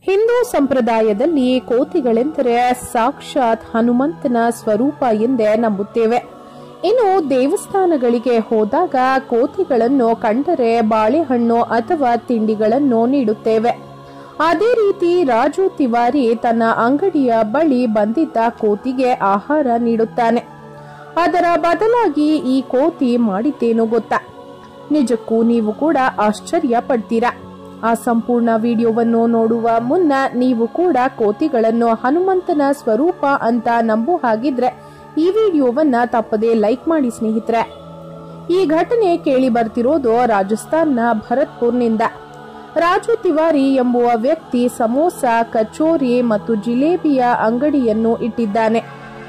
ಹಿಂದೂ ಸಂಪ್ರದಾಯದಲ್ಲಿ ಕೋತಿಗಳೆಂದರೆ ಸಾಕ್ಷಾತ್ ಹನುಮಂತನ ಸ್ವರೂಪ ಎಂದೇ ನಂಬುತ್ತೇವೆ ಇನ್ನು ದೇವಸ್ಥಾನಗಳಿಗೆ ಹೋದಾಗ ಕೋತಿಗಳನ್ನು ಕಂಡರೆ ಬಾಳೆಹಣ್ಣು ಅಥವಾ ತಿಂಡಿಗಳನ್ನು ನೀಡುತ್ತೇವೆ ಅದೇ ರೀತಿ ರಾಜು ತಿವಾರಿ ತನ್ನ ಅಂಗಡಿಯ ಬಳಿ ಬಂದಿದ್ದ ಕೋತಿಗೆ ಆಹಾರ ನೀಡುತ್ತಾನೆ ಅದರ ಬದಲಾಗಿ ಈ ಕೋತಿ ಮಾಡಿದ್ದೇನು ಗೊತ್ತಾ ನಿಜಕ್ಕೂ ನೀವು ಕೂಡ ಆಶ್ಚರ್ಯ ಪಡ್ತೀರಾ ಆ ಸಂಪೂರ್ಣ ವಿಡಿಯೋವನ್ನು ನೋಡುವ ಮುನ್ನ ನೀವು ಕೂಡ ಕೋತಿಗಳನ್ನು ಹನುಮಂತನ ಸ್ವರೂಪ ಅಂತ ನಂಬು ಹಾಗಿದ್ರೆ ಈ ವಿಡಿಯೋವನ್ನ ತಪ್ಪದೆ ಲೈಕ್ ಮಾಡಿ ಸ್ನೇಹಿತರೆ ಈ ಘಟನೆ ಕೇಳಿ ಬರ್ತಿರೋದು ರಾಜಸ್ಥಾನ್ನ ಭರತ್ಪುರ್ನಿಂದ ರಾಜು ತಿವಾರಿ ಎಂಬುವ ವ್ಯಕ್ತಿ ಸಮೋಸ ಕಚೋರಿ ಮತ್ತು ಜಿಲೇಬಿಯ ಅಂಗಡಿಯನ್ನು ಇಟ್ಟಿದ್ದಾನೆ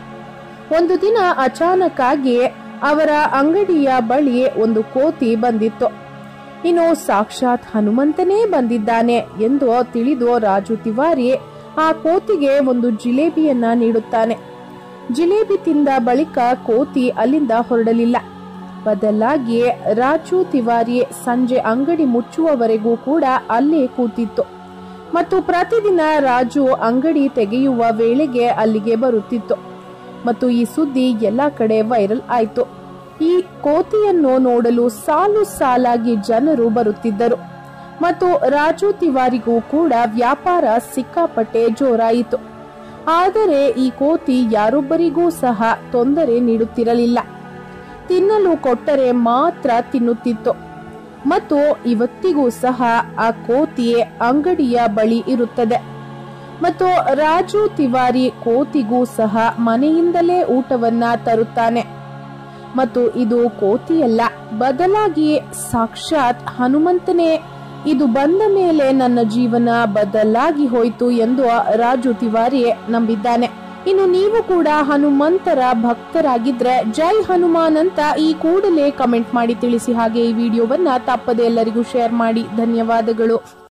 ಒಂದು ದಿನ ಅಚಾನಕ್ ಆಗಿ ಅವರ ಅಂಗಡಿಯ ಬಳಿ ಒಂದು ಕೋತಿ ಬಂದಿತ್ತು ಇನ್ನು ಸಾಕ್ಷಾತ್ ಹನುಮಂತನೇ ಬಂದಿದ್ದಾನೆ ಎಂದು ತಿಳಿದು ರಾಜು ತಿವಾರಿ ಆ ಕೋತಿಗೆ ಒಂದು ಜಿಲೇಬಿಯನ್ನ ನೀಡುತ್ತಾನೆ ಜಿಲೇಬಿ ತಿಂದ ಬಳಿಕ ಕೋತಿ ಅಲ್ಲಿಂದ ಹೊರಡಲಿಲ್ಲ ಬದಲಾಗಿ ರಾಜು ತಿವಾರಿ ಸಂಜೆ ಅಂಗಡಿ ಮುಚ್ಚುವವರೆಗೂ ಕೂಡ ಅಲ್ಲೇ ಕೂತಿತ್ತು ಮತ್ತು ಪ್ರತಿದಿನ ರಾಜು ಅಂಗಡಿ ತೆಗೆಯುವ ವೇಳೆಗೆ ಅಲ್ಲಿಗೆ ಬರುತ್ತಿತ್ತು ಮತ್ತು ಈ ಸುದ್ದಿ ಎಲ್ಲ ಕಡೆ ವೈರಲ್ ಆಯಿತು ಈ ಕೋತಿಯನ್ನು ನೋಡಲು ಸಾಲು ಸಾಲಾಗಿ ಜನರು ಬರುತ್ತಿದ್ದರು ಮತ್ತು ರಾಜು ತಿವಾರಿಗೂ ಕೂಡ ವ್ಯಾಪಾರ ಸಿಕ್ಕಾಪಟ್ಟೆ ಜೋರಾಯಿತು ಆದರೆ ಈ ಕೋತಿ ಯಾರೊಬ್ಬರಿಗೂ ಸಹ ತೊಂದರೆ ನೀಡುತ್ತಿರಲಿಲ್ಲ ತಿನ್ನಲು ಕೊಟ್ಟರೆ ಮಾತ್ರ ತಿನ್ನುತ್ತಿತ್ತು ಮತ್ತು ಇವತ್ತಿಗೂ ಸಹ ಆ ಕೋತಿಯೇ ಅಂಗಡಿಯ ಬಳಿ ಇರುತ್ತದೆ ಮತ್ತು ರಾಜು ತಿವಾರಿ ಕೋತಿಗೂ ಸಹ ಮನೆಯಿಂದಲೇ ಊಟವನ್ನ ತರುತ್ತಾನೆ ಮತ್ತು ಇದು ಕೋತಿಯಲ್ಲ ಬದಲಾಗಿ ಸಾಕ್ಷಾತ್ ಹನುಮಂತನೇ ಇದು ಬಂದ ಮೇಲೆ ನನ್ನ ಜೀವನ ಬದಲಾಗಿ ಹೋಯಿತು ಎಂದು ರಾಜು ತಿವಾರಿ ನಂಬಿದ್ದಾನೆ ಇನ್ನು ನೀವು ಕೂಡ ಹನುಮಂತರ ಭಕ್ತರಾಗಿದ್ರೆ ಜೈ ಹನುಮಾನ್ ಅಂತ ಈ ಕೂಡಲೇ ಕಮೆಂಟ್ ಮಾಡಿ ತಿಳಿಸಿ ಹಾಗೆ ಈ ವಿಡಿಯೋವನ್ನ ತಪ್ಪದೆ ಎಲ್ಲರಿಗೂ ಶೇರ್ ಮಾಡಿ ಧನ್ಯವಾದಗಳು